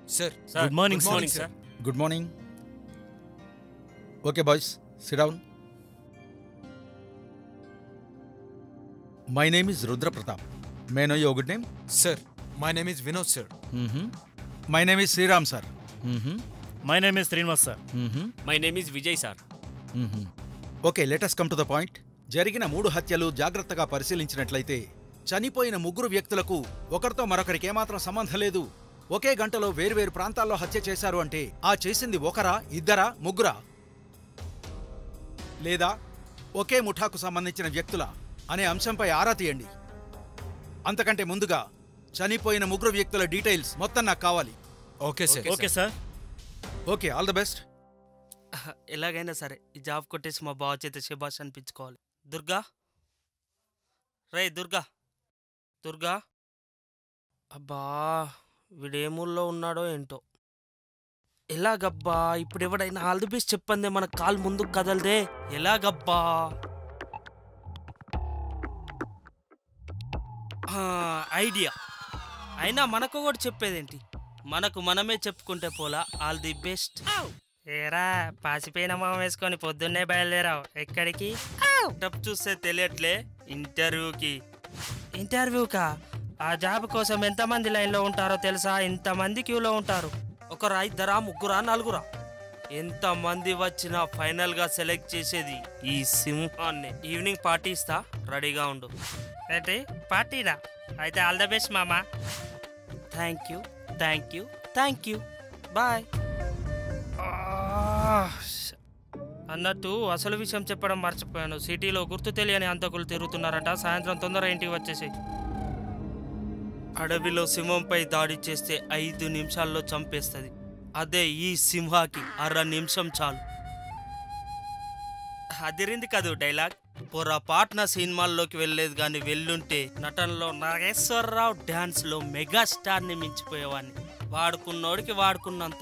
Sir good morning sir good morning okay boys sit down my name is Rudra Pratap may know your good name sir my name is Vinod sir my name is Sriram sir my name is Srinivas sir my name is Vijay sir okay let's come to the point జరిగిన మూడు హత్యలు జాగ్రత్తగా పరిశీలించినట్లయితే చనిపోయిన ముగ్గురు వ్యక్తులకు ఒకరితో మరొకరికి ఏమాత్రం సంబంధం లేదు ఒకే గంటలో వేర్వేరు ప్రాంతాల్లో హత్య చేశారు అంటే ఆ చేసింది ఒకరా ఇద్దరా ముగ్గురా లేదా ఒకే ముఠాకు సంబంధించిన వ్యక్తుల అనే అంశంపై ఆరా తీయండి అంతకంటే ముందుగా చనిపోయిన ముగ్గురు వ్యక్తుల డీటెయిల్స్ మొత్తం నాకు కావాలి okay sir okay sir okay all the best ఎలాగైనా సరే ఈ జాబ్ కొట్టేసి మా బావ చేత శబాష్ అనిపించుకోవాలి దుర్గా రే దుర్గా దుర్గా అబ్బా వీడేమూల్లో ఉన్నాడో ఏంటో ఎలాగబ్బా ఇప్పుడు ఎవడైనా ఆల్ ది బెస్ట్ చెప్పందే మన కాలు ముందుకు కదలదే ఎలాగబ్బా ఆ, ఐడియా అయినా మనకు కూడా చెప్పేదేంటి మనకు మనమే చెప్పుకుంటే పోలా ఆల్ ది బెస్ట్ ఏరా పాసిపోయిన మొహం వేసుకొని పొద్దున్నే బయలుదేరావు ఎక్కడికి డబ్బు చూస్తే తెలియట్లే ఇంటర్వ్యూకి ఇంటర్వ్యూకా ఆ జాబ్ కోసం ఎంతమంది లైన్లో ఉంటారో తెలుసా ఇంతమంది క్యూలో ఉంటారు ఒకరా ఇద్దరా ముగ్గురా నలుగురా ఎంతమంది వచ్చినా ఫైనల్ గా సెలెక్ట్ చేసేది ఈ సింహాన్ని ఈవినింగ్ పార్టీ ఇస్తా రెడీగా ఉండు ఏంటి పార్టీరా అయితే ఆల్ ద బెస్ట్ మామా thank you thank you thank you bye అన్నట్టు అసలు విషయం చెప్పడం మర్చిపోయాను సిటీలో గుర్తు తెలియని అంతకులు తిరుగుతున్నారట సాయంత్రం తొందరగా ఇంటికి వచ్చేసి అడవిలో సింహంపై దాడి చేస్తే ఐదు నిమిషాల్లో చంపేస్తుంది అదే ఈ సింహాకి అర నిమిషం చాలు అదిరింది కదూ డైలాగ్ పొరపాటున సినిమాల్లోకి వెళ్ళలేదు కానీ వెళ్ళుంటే నటనలో నాగేశ్వరరావు డాన్స్లో మెగాస్టార్ని మించిపోయేవాడిని వాడుకున్నోడికి వాడుకున్నంత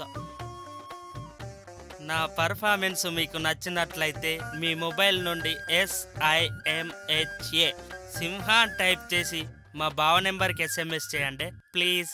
నా పర్ఫార్మెన్స్ మీకు నచ్చినట్లయితే మీ మొబైల్ నుండి ఎస్ఐఎంహెచ్ఏ సింహాన్ టైప్ చేసి మా బావ నెంబర్కి ఎస్ఎంఎస్ చేయండి ప్లీజ్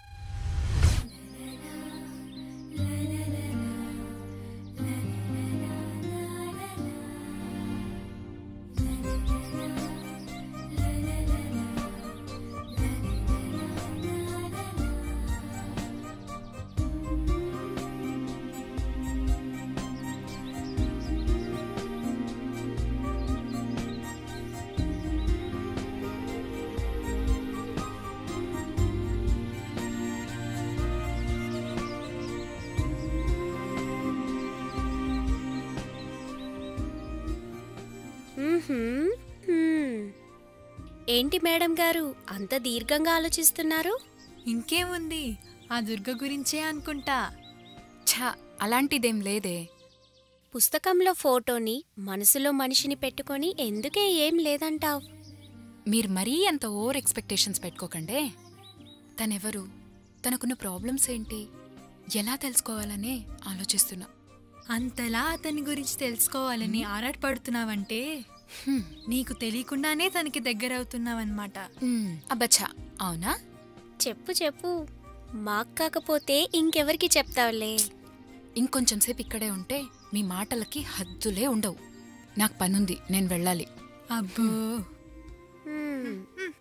మ్మ్హ్మ్. హ్మ్. ఏంటి మేడం గారు అంత దీర్ఘంగా ఆలోచిస్తున్నారు ఇంకేముంది ఆ దుర్గ గురించే అనుకుంటా ఛ అలాంటిదేం లేదే పుస్తకంలో ఫోటోని మనసులో మనిషిని పెట్టుకొని ఎందుకే ఏం లేదంటావ్ మీరు మరీ అంత ఓవర్ ఎక్స్పెక్టేషన్స్ పెట్టుకోకండే తనెవరు తనకున్న ప్రాబ్లమ్స్ ఏంటి ఎలా తెలుసుకోవాలనే ఆలోచిస్తున్నా అంతలా అతని గురించి తెలుసుకోవాలని ఆరాటపడుతున్నావంటే హ్మ్. నీకు తెలియకుండానే తనకి దగ్గరవుతున్నావన్నమాట మ్, అబ్బచ్చా అవునా చెప్పు చెప్పు మాకు కాకపోతే ఇంకెవరికి చెప్తావులే ఇంకొంచెం సేపు ఇక్కడే ఉంటే మీ మాటలకి హద్దులే ఉండవు నాకు పనుంది నేను వెళ్ళాలి అబ్బో హ్మ్.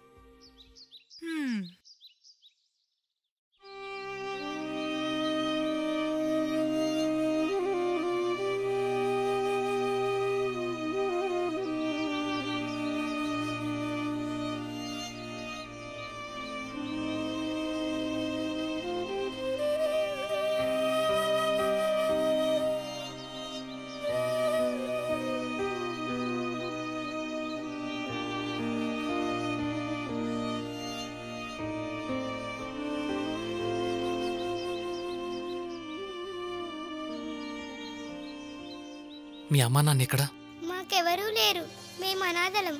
హ్మ్. మీ అమ్మ నాన్న ఎక్కడ మాకెవరూ లేరు మేము అనాథలం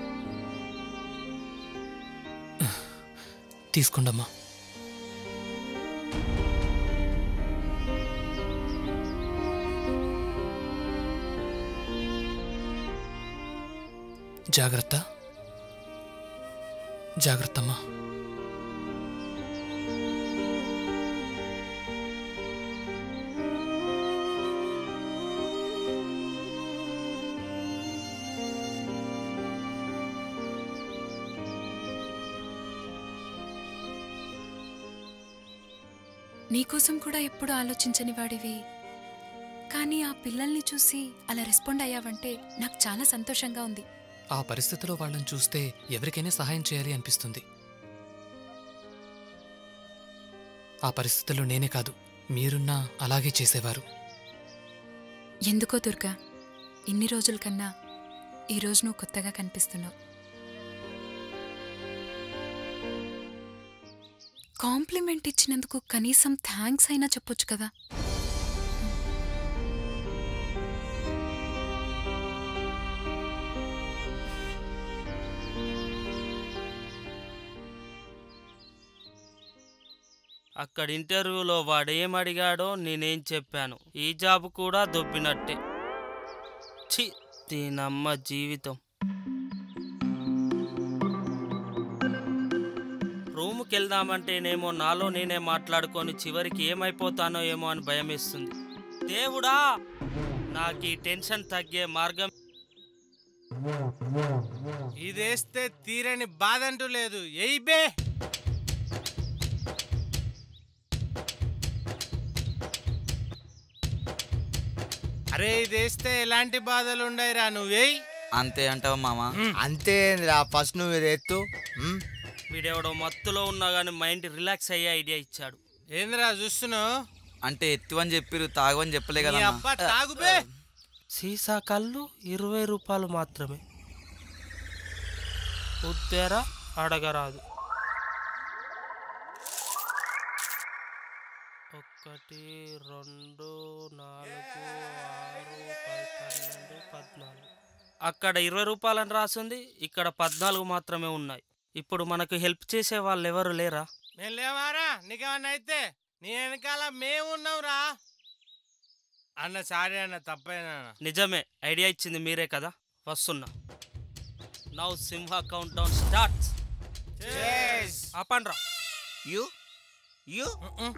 తీసుకోండమ్మా జాగ్రత్త జాగ్రత్తమ్మా నీకోసం కూడా ఎప్పుడు ఆలోచించని వాడివి కానీ ఆ పిల్లల్ని చూసి అలా రెస్పాండ్ అయ్యావంటే నాకు చాలా సంతోషంగా ఉంది ఆ పరిస్థితిలో వాళ్ళని చూస్తే ఎవరికైనా సహాయం చేయాలి అనిపిస్తుంది ఆ పరిస్థితుల్లో నేనే కాదు మీరున్నా అలాగే చేసేవారు ఎందుకో దుర్గా ఇన్ని రోజుల కన్నా ఈరోజు నువ్వు కొత్తగా కనిపిస్తున్నావు కాంప్లిమెంట్ ఇచ్చినందుకు కనీసం థ్యాంక్స్ అయినా చెప్పొచ్చు కదా అక్కడ ఇంటర్వ్యూలో వాడు ఏం అడిగాడో నేనేం చెప్పాను ఈ జాబ్ కూడా దొబ్బినట్టే ఛీ దీనమ్మ జీవితం రూమ్కి వెళ్దామంటేనేమో నాలో నేనే మాట్లాడుకొని చివరికి ఏమైపోతానో ఏమో అని భయం వేస్తుంది దేవుడా నాకు ఈ టెన్షన్ తగ్గే మార్గం ఇదేస్తే తీరని బాధ అంటూ లేదు ఎయ్ బే అరే ఇదేస్తే ఎలాంటి బాధలు ఉండయిరా నువ్వేయ్ అంతే అంటావు మామ అంతే రా ఫస్ట్ నువ్వు ఇది ఎత్తు మ్? వీడెవడో మత్తులో ఉన్నా కానీ మైండ్ రిలాక్స్ అయ్యే ఐడియా ఇచ్చాడు ఏందిరా చూస్తున్నావు అంటే ఎత్తు అని చెప్పిరు తాగవని చెప్పలే నీ కదా అబ్బా తాగుబే సీసా కళ్ళు ఇరవై రూపాయలు మాత్రమే ఉత్తేరా అడగరాదు ఒకటి రెండు నాలుగు ఆరు పది పన్నెండు పద్నాలుగు అక్కడ ఇరవై రూపాయలని రాసింది ఇక్కడ పద్నాలుగు మాత్రమే ఉన్నాయి ఇప్పుడు మనకు హెల్ప్ చేసే వాళ్ళు ఎవరు లేరా మేము లేవారా నీకేమన్నా అయితే నీ వెనకాల మేము ఉన్నాంరా అన్న సారీ అన్న తప్పైనా నిజమే ఐడియా ఇచ్చింది మీరే కదా వస్తున్నా now Simha countdown start ఆపండ్రా యు యు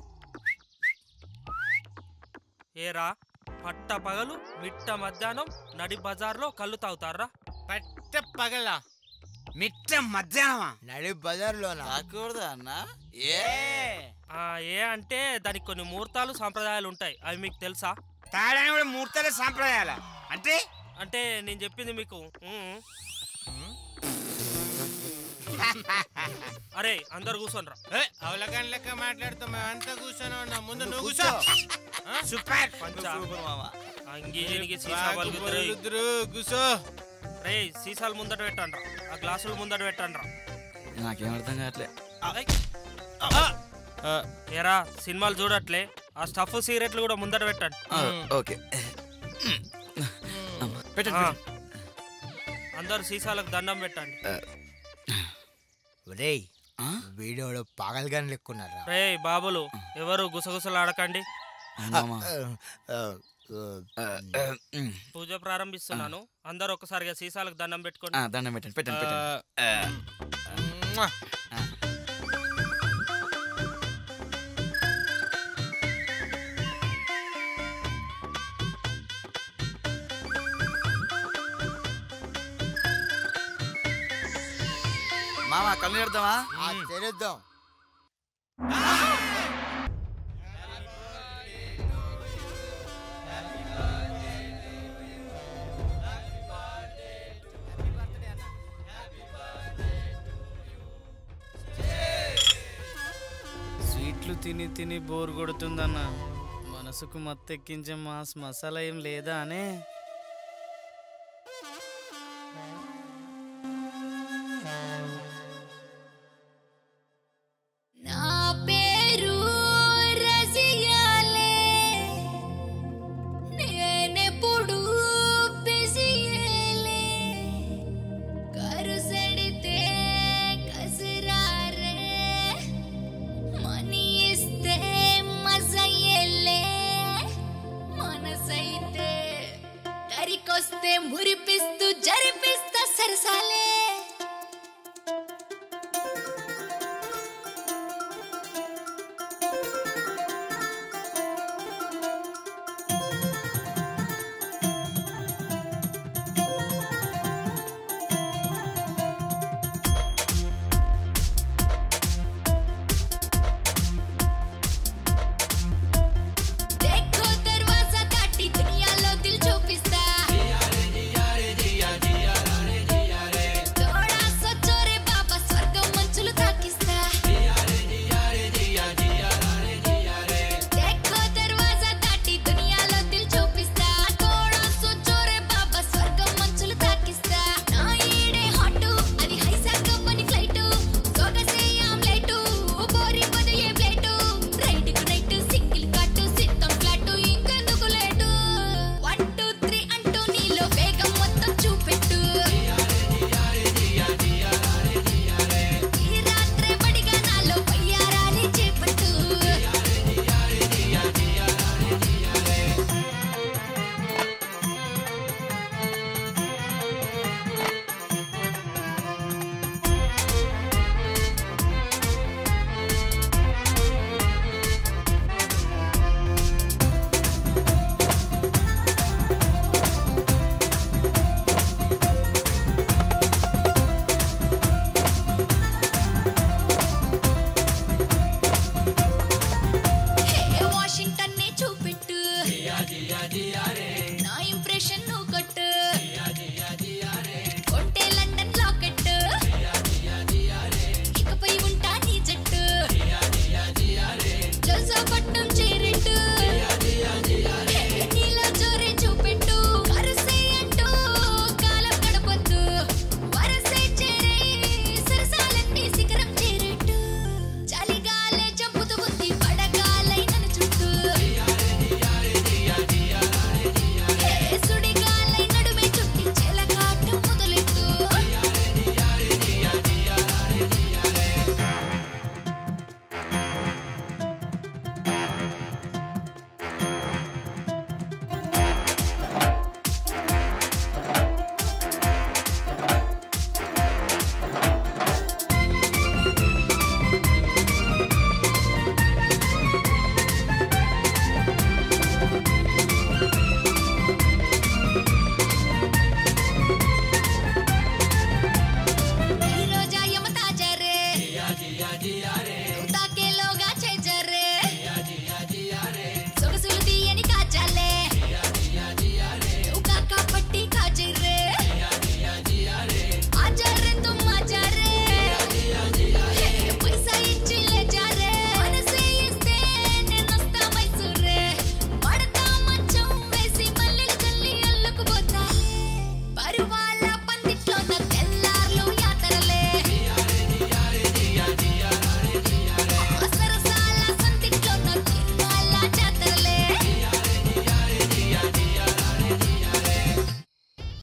ఏరా పట్ట పగలు మిట్ట మధ్యాహ్నం నడి బజార్లో కళ్ళు తాగుతారా పట్ట పగల మిట్ట మధ్యాహ్నమా నడి బజార్లోనా తాగకూడదా అన్న ఏ ఆ, ఏ అంటే దానికి కొన్ని ముహూర్తాలు సాంప్రదాయాలు ఉంటాయి అవి మీకు తెలుసా తాగడానికి కూడా ముహూర్తాలే సాంప్రదాయాల అంటే అంటే నేను చెప్పింది మీకు ఉమ్. అరే అందరు కూర్చోనరా అవలగాని లెక్క మాట్లాడుతాం మేమంతా కూర్చొని ఉన్నాం ముందు నువ్వు కూర్చో సూపర్ పంచా మామ అంగి జినిగి సీసా బాగు పలుకుతురు పలుకుతురు, కూర్చో రే సీసాలు ముందట పెట్టండ్రా ఆ గ్లాసులు ముందట పెట్టండ్రా నాకేం అర్థం కావట్లే ఏరా సినిమాలు చూడట్లే ఆ స్టఫ్ సిగరెట్లు కూడా ముందట పెట్టండి ఆ, ఓకే పెట్టండి ఆ. అందరు సీసాలకు దండం పెట్టండి ఒరేయ్ వీడియోలో పాగల్గాని లెక్కున్నారా రే బాబులు ఎవరు గుసగుసలు ఆడకండి మామ. పూజ ప్రారంభిస్తున్నాను అందరు ఒకసారిగా సీసాలకు దండం పెట్టుకోండి ఆ, దండం పెట్టండి పెట్టండి పెట్టండి మ్వా. మామ కళ్ళు పెడదామా తెరుద్దాం స్వీట్లు తిని తిని బోర్ కొడుతుందన్న మనసుకు మత్తెక్కించే మాస్ మసాలా ఏం లేదా అనే